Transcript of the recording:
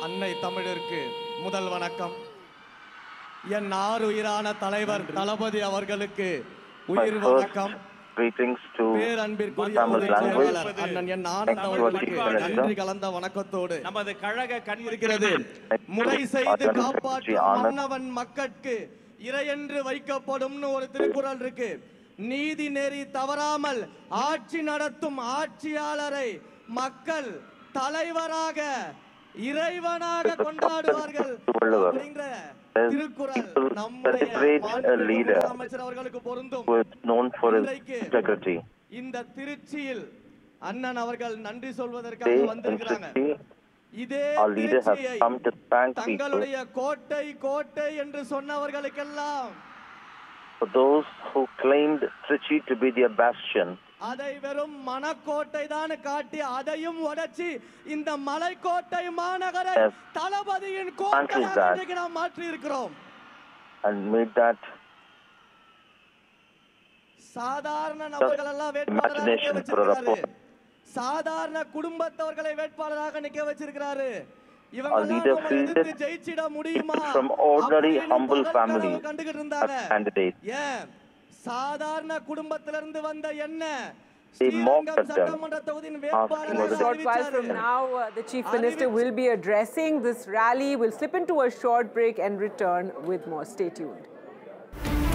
அன்னை தமிழிற்கு முதல் வணக்கம் என் ஆறுயிரான தலைவர் தளபதி அவர்களுக்கு My உயிர் first வணக்கம் greetings to பேரன்பிற்குரிய Tamil பொதுச் language. செயலாளர் அண்ணன் என் ஆனந்த் Thank you, அவர்களுக்கு Chief Minister. நன்றி கலந்த வணக்கத்தோடு நமது கழக கண் இருக்கிறது Thank you, முறை செய்து Adnan காப்பாற்றும் Secretary Anand. மன்னவன் மக்கட்கு இறையென்று வைக்கப்படும்னு ஒரு திருக்குறள் இருக்கு நீதி நெறி தவறாமல் ஆட்சி நடத்தும் ஆட்சியாளரை மக்கள் தலைவராக இறைவனாக கொண்டாடுவார்கள் திருவள்ளுவர். அப்படிங்கிற As திருக்குறள் people நம்முடைய celebrate a மாண்புமிகு leader முதலமைச்சர் அவர்களுக்கு பொருந்தும் who is known for his இன்றைக்கு integrity. இந்த திருச்சியில் அண்ணன் அவர்கள் நன்றி Today சொல்வதற்காக in வந்திருக்கிறாங்க Trichy, இதே our leader has திருச்சியை come to thank people தங்களுடைய கோட்டை கோட்டை என்று சொன்னவர்களுக்கெல்லாம் for those who claimed Trichy to be their bastion. அதை வெறும் மனக்கோட்டை தான் காட்டி அதையும் உடைச்சி இந்த மலைக்கோட்டை மாநகரை Yes. தளபதியின் Thank கோட்டை you, Dad. இன்றைக்கு நாம் மாற்றி இருக்கிறோம் and made that சாதாரண நபர்கள் எல்லாம் வேட்பாளராக நிக்க imagination for a வச்சிருக்காரு report. சாதாரண குடும்பத்தவர்களை வேட்பாளராக நிக்க வச்சிருக்கிறாரு Our இவங்க leader எல்லாம் எதிர்த்து fielded ஜெயிச்சிட முடியுமா people from ordinary, அப்படின்னு humble பகல் கனவு families கண்டுகிட்டு as இருந்தாங்க candidates. ஏன் சாதாரண குடும்பத்திலிருந்து வந்த என்ன They mocked Srirangam at them, சட்டமன்ற தொகுதியின் asking வேட்பாளராக whether- Short while from அறிவிச்சாரு. now, uh, the Chief Minister will be addressing this rally. We'll slip into a short break and return with more. Stay tuned.